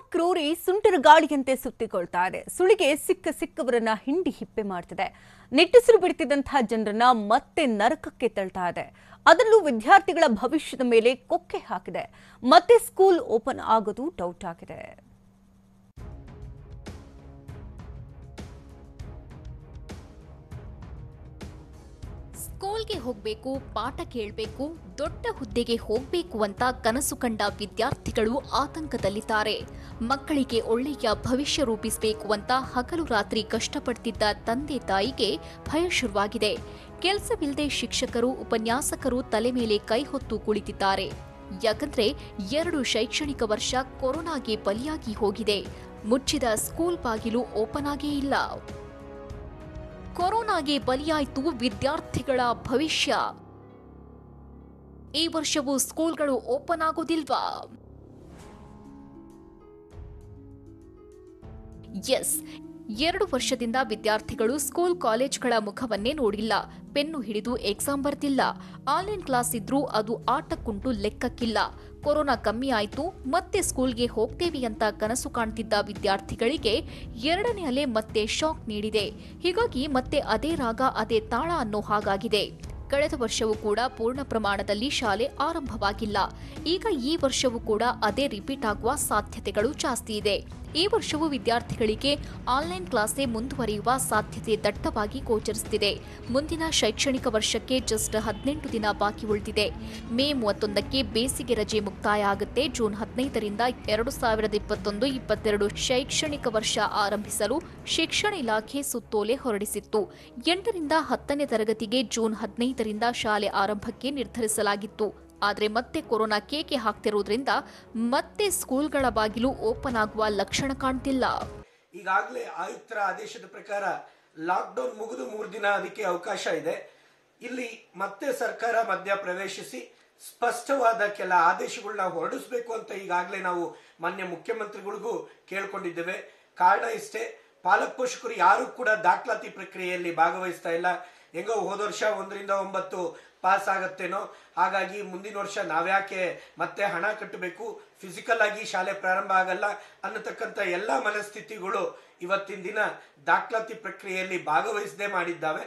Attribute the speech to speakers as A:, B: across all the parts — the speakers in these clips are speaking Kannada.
A: ಕ್ರೂರಿ ಸುಂಟರ ಗಾಳಿಯಂತೆ ಸುತ್ತಿಕೊಳ್ತಾ ಇದೆ ಸುಳಿಗೆ ಸಿಕ್ಕ ಸಿಕ್ಕವರನ್ನ ಹಿಂಡಿ ಹಿಪ್ಪೆ ಮಾಡ್ತಿದೆ ನಿಟ್ಟುಸಿರು ಬಿಡ್ತಿದ್ದಂತಹ ಜನರನ್ನ ಮತ್ತೆ ನರಕಕ್ಕೆ ತಳ್ತಾ ಇದೆ ಅದರಲ್ಲೂ ವಿದ್ಯಾರ್ಥಿಗಳ ಭವಿಷ್ಯದ ಮೇಲೆ ಕೊಕ್ಕೆ ಹಾಕಿದೆ ಮತ್ತೆ ಸ್ಕೂಲ್ ಓಪನ್ ಆಗೋದು ಡೌಟ್ ಆಗಿದೆ
B: ಸ್ಕೂಲ್ಗೆ ಹೋಗ್ಬೇಕು ಪಾಠ ಕೇಳಬೇಕು ದೊಡ್ಡ ಹುದ್ದೆಗೆ ಹೋಗ್ಬೇಕು ಅಂತ ಕನಸು ಕಂಡ ವಿದ್ಯಾರ್ಥಿಗಳು ಆತಂಕದಲ್ಲಿದ್ದಾರೆ ಮಕ್ಕಳಿಗೆ ಒಳ್ಳೆಯ ಭವಿಷ್ಯ ರೂಪಿಸಬೇಕು ಅಂತ ಹಗಲು ರಾತ್ರಿ ಕಷ್ಟಪಡ್ತಿದ್ದ ತಂದೆ ತಾಯಿಗೆ ಭಯ ಶುರುವಾಗಿದೆ ಕೆಲಸವಿಲ್ಲದೆ ಶಿಕ್ಷಕರು ಉಪನ್ಯಾಸಕರು ತಲೆ ಮೇಲೆ ಕೈ ಹೊತ್ತು ಕುಳಿತಿದ್ದಾರೆ ಯಾಕಂದ್ರೆ ಎರಡು ಶೈಕ್ಷಣಿಕ ವರ್ಷ ಕೊರೋನಾಗೆ ಬಲಿಯಾಗಿ ಹೋಗಿದೆ ಮುಚ್ಚಿದ ಸ್ಕೂಲ್ ಬಾಗಿಲು ಓಪನ್ ಆಗೇ ಇಲ್ಲ ಕೊರೋನಾಗೆ ಬಲಿಯಾಯಿತು ವಿದ್ಯಾರ್ಥಿಗಳ ಭವಿಷ್ಯ ಈ ವರ್ಷವೂ ಸ್ಕೂಲ್ಗಳು ಓಪನ್ ಆಗೋದಿಲ್ವಾ ಎಸ್ ಎರಡು ವರ್ಷದಿಂದ ವಿದ್ಯಾರ್ಥಿಗಳು ಸ್ಕೂಲ್ ಕಾಲೇಜ್ಗಳ ಮುಖವನ್ನೇ ನೋಡಿಲ್ಲ ಪೆನ್ನು ಹಿಡಿದು ಎಕ್ಸಾಮ್ ಬರ್ತಿಲ್ಲ ಆನ್ಲೈನ್ ಕ್ಲಾಸ್ ಇದ್ರೂ ಅದು ಆಟಕ್ಕುಂಟು ಲೆಕ್ಕಕ್ಕಿಲ್ಲ ಕೊರೋನಾ ಕಮ್ಮಿ ಆಯ್ತು ಮತ್ತೆ ಸ್ಕೂಲ್ಗೆ ಹೋಗ್ತೇವೆ ಅಂತ ಕನಸು ಕಾಣ್ತಿದ್ದ ವಿದ್ಯಾರ್ಥಿಗಳಿಗೆ ಎರಡನೇ ಅಲೆ ಮತ್ತೆ ಶಾಕ್ ನೀಡಿದೆ ಹೀಗಾಗಿ ಮತ್ತೆ ಅದೇ ರಾಗ ಅದೇ ತಾಳ ಅನ್ನೋ ಹಾಗಾಗಿದೆ ಕಳೆದ ವರ್ಷವೂ ಕೂಡ ಪೂರ್ಣ ಪ್ರಮಾಣದಲ್ಲಿ ಶಾಲೆ ಆರಂಭವಾಗಿಲ್ಲ ಈಗ ಈ ವರ್ಷವೂ ಕೂಡ ಅದೇ ರಿಪೀಟ್ ಆಗುವ ಸಾಧ್ಯತೆಗಳು ಜಾಸ್ತಿ ಇದೆ ಈ ವರ್ಷವೂ ವಿದ್ಯಾರ್ಥಿಗಳಿಗೆ ಆನ್ಲೈನ್ ಕ್ಲಾಸೇ ಮುಂದುವರಿಯುವ ಸಾಧ್ಯತೆ ದಟ್ಟವಾಗಿ ಗೋಚರಿಸುತ್ತಿದೆ ಮುಂದಿನ ಶೈಕ್ಷಣಿಕ ವರ್ಷಕ್ಕೆ ಜಸ್ಟ್ ಹದಿನೆಂಟು ದಿನ ಬಾಕಿ ಉಳಿದಿದೆ ಮೇ ಮೂವತ್ತೊಂದಕ್ಕೆ ಬೇಸಿಗೆ ರಜೆ ಮುಕ್ತಾಯ ಆಗುತ್ತೆ ಜೂನ್ ಹದಿನೈದರಿಂದ ಎರಡು ಸಾವಿರದ ಇಪ್ಪತ್ತೊಂದು ಇಪ್ಪತ್ತೆರಡು ಶೈಕ್ಷಣಿಕ ವರ್ಷ ಆರಂಭಿಸಲು ಶಿಕ್ಷಣ ಇಲಾಖೆ ಸುತ್ತೋಲೆ ಹೊರಡಿಸಿತ್ತು ಎಂಟರಿಂದ ಹತ್ತನೇ ತರಗತಿಗೆ ಜೂನ್ ಹದಿನೈದರಿಂದ ಶಾಲೆ ಆರಂಭಕ್ಕೆ ನಿರ್ಧರಿಸಲಾಗಿತ್ತು ಆದರೆ ಮತ್ತೆ ಕೊರೋನಾ ಕೇಕೆ ಹಾಕ್ತಿರೋದ್ರಿಂದ ಮತ್ತೆ ಸ್ಕೂಲ್ಗಳ ಬಾಗಿಲು ಓಪನ್ ಆಗುವ ಲಕ್ಷಣ ಕಾಣ್ತಿಲ್ಲ
C: ಈಗಾಗಲೇ ಆಯುಕ್ತರ ಆದೇಶದ ಪ್ರಕಾರ ಲಾಕ್ಡೌನ್ ಮುಗಿದು ಮೂರು ದಿನ ಅದಕ್ಕೆ ಅವಕಾಶ ಇದೆ ಇಲ್ಲಿ ಮತ್ತೆ ಸರ್ಕಾರ ಮಧ್ಯ ಪ್ರವೇಶಿಸಿ ಸ್ಪಷ್ಟವಾದ ಕೆಲ ಆದೇಶಗಳನ್ನ ಹೊರಡಿಸಬೇಕು ಅಂತ ಈಗಾಗಲೇ ನಾವು ಮಾನ್ಯ ಮುಖ್ಯಮಂತ್ರಿಗಳಿಗೂ ಕೇಳ್ಕೊಂಡಿದ್ದೇವೆ ಕಾರಣ ಇಷ್ಟೇ ಪಾಲಕ್ ಪೋಷಕರು ಯಾರು ಕೂಡ ದಾಖಲಾತಿ ಪ್ರಕ್ರಿಯೆಯಲ್ಲಿ ಭಾಗವಹಿಸ್ತಾ ಇಲ್ಲ ಹೆಂಗೋ ಹೋದ ವರ್ಷ ಒಂದರಿಂದ ಒಂಬತ್ತು ಪಾಸ್ ಆಗತ್ತೇನೋ ಹಾಗಾಗಿ ಮುಂದಿನ ವರ್ಷ ನಾವ್ಯಾಕೆ ಮತ್ತೆ ಹಣ ಕಟ್ಟಬೇಕು ಫಿಸಿಕಲ್ ಆಗಿ ಶಾಲೆ ಪ್ರಾರಂಭ ಆಗಲ್ಲ ಅನ್ನತಕ್ಕಂಥ ಎಲ್ಲ ಮನಸ್ಥಿತಿಗಳು ಇವತ್ತಿನ ದಿನ ದಾಖಲಾತಿ ಪ್ರಕ್ರಿಯೆಯಲ್ಲಿ ಭಾಗವಹಿಸದೆ ಮಾಡಿದ್ದಾವೆ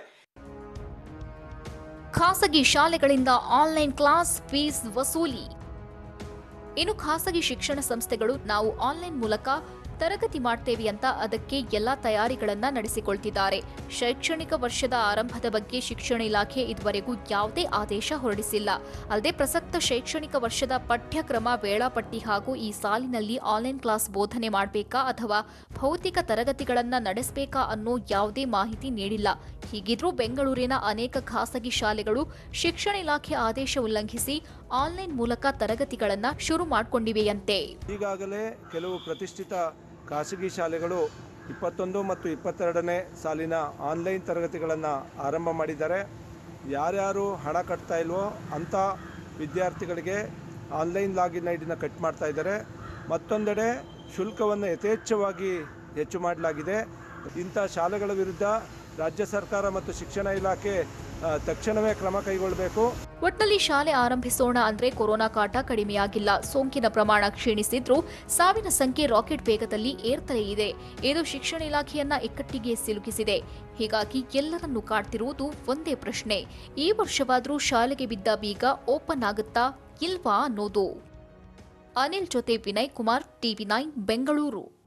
B: ಖಾಸಗಿ ಶಾಲೆಗಳಿಂದ ಆನ್ಲೈನ್ ಕ್ಲಾಸ್ ಫೀಸ್ ವಸೂಲಿ ಇನ್ನು ಖಾಸಗಿ ಶಿಕ್ಷಣ ಸಂಸ್ಥೆಗಳು ನಾವು ಆನ್ಲೈನ್ ಮೂಲಕ ತರಗತಿ ಮಾಡ್ತೇವೆ ಅಂತ ಅದಕ್ಕೆ ಎಲ್ಲ ತಯಾರಿಗಳನ್ನ ನಡೆಸಿಕೊಳ್ತಿದ್ದಾರೆ ಶೈಕ್ಷಣಿಕ ವರ್ಷದ ಆರಂಭದ ಬಗ್ಗೆ ಶಿಕ್ಷಣ ಇಲಾಖೆ ಇದುವರೆಗೂ ಯಾವುದೇ ಆದೇಶ ಹೊರಡಿಸಿಲ್ಲ ಅಲ್ಲದೆ ಪ್ರಸಕ್ತ ಶೈಕ್ಷಣಿಕ ವರ್ಷದ ಪಠ್ಯಕ್ರಮ ವೇಳಾಪಟ್ಟಿ ಹಾಗೂ ಈ ಸಾಲಿನಲ್ಲಿ ಆನ್ಲೈನ್ ಕ್ಲಾಸ್ ಬೋಧನೆ ಮಾಡಬೇಕಾ ಅಥವಾ ಭೌತಿಕ ತರಗತಿಗಳನ್ನ ನಡೆಸಬೇಕಾ ಅನ್ನೋ ಯಾವುದೇ ಮಾಹಿತಿ ನೀಡಿಲ್ಲ ಹೀಗಿದ್ರೂ ಬೆಂಗಳೂರಿನ ಅನೇಕ ಖಾಸಗಿ ಶಾಲೆಗಳು ಶಿಕ್ಷಣ ಇಲಾಖೆ ಆದೇಶ ಉಲ್ಲಂಘಿಸಿ ಆನ್ಲೈನ್ ಮೂಲಕ ತರಗತಿಗಳನ್ನ ಶುರು ಮಾಡಿಕೊಂಡಿವೆಯಂತೆ
D: ಈಗಾಗಲೇ ಕೆಲವು ಪ್ರತಿಷ್ಠಿತ ಖಾಸಗಿ ಶಾಲೆಗಳು ಇಪ್ಪತ್ತೊಂದು ಮತ್ತು ಇಪ್ಪತ್ತೆರಡನೇ ಸಾಲಿನ ಆನ್ಲೈನ್ ತರಗತಿಗಳನ್ನು ಆರಂಭ ಮಾಡಿದ್ದಾರೆ ಯಾರ್ಯಾರು ಹಣ ಕಟ್ತಾ ಇಲ್ವೋ ಅಂಥ ವಿದ್ಯಾರ್ಥಿಗಳಿಗೆ ಆನ್ಲೈನ್ ಲಾಗಿನ್ ಐ ಡಿನ ಕಟ್ ಮಾಡ್ತಾ ಇದ್ದಾರೆ ಮತ್ತೊಂದೆಡೆ ಶುಲ್ಕವನ್ನು ಯಥೇಚ್ಛವಾಗಿ ಹೆಚ್ಚು ಮಾಡಲಾಗಿದೆ ಇಂಥ ಶಾಲೆಗಳ ವಿರುದ್ಧ ರಾಜ್ಯ ಸರ್ಕಾರ ಮತ್ತು ಶಿಕ್ಷಣ ಇಲಾಖೆ ಆ, ತಕ್ಷಣವೇ ಕ್ರಮ ಕೈಗೊಳ್ಳಬೇಕು
B: ಒಟ್ನಲ್ಲಿ ಶಾಲೆ ಆರಂಭಿಸೋಣ ಅಂದ್ರೆ ಕೊರೋನಾ ಕಾಟ ಕಡಿಮೆಯಾಗಿಲ್ಲ ಸೋಂಕಿನ ಪ್ರಮಾಣ ಕ್ಷೀಣಿಸಿದ್ರೂ ಸಾವಿನ ಸಂಖ್ಯೆ ರಾಕೆಟ್ ವೇಗದಲ್ಲಿ ಏರ್ತಲೇ ಇದೆ ಇದು ಶಿಕ್ಷಣ ಇಲಾಖೆಯನ್ನ ಇಕ್ಕಟ್ಟಿಗೆ ಸಿಲುಕಿಸಿದೆ ಹೀಗಾಗಿ ಎಲ್ಲರನ್ನೂ ಕಾಡ್ತಿರುವುದು ಒಂದೇ ಪ್ರಶ್ನೆ ಈ ವರ್ಷವಾದ್ರೂ ಶಾಲೆಗೆ ಬಿದ್ದ ಬೀಗ ಓಪನ್ ಆಗುತ್ತಾ ಇಲ್ವಾ ಅನ್ನೋದು ಅನಿಲ್ ಜೊತೆ ವಿನಯ್ ಕುಮಾರ್ ಟಿವಿ ನೈನ್ ಬೆಂಗಳೂರು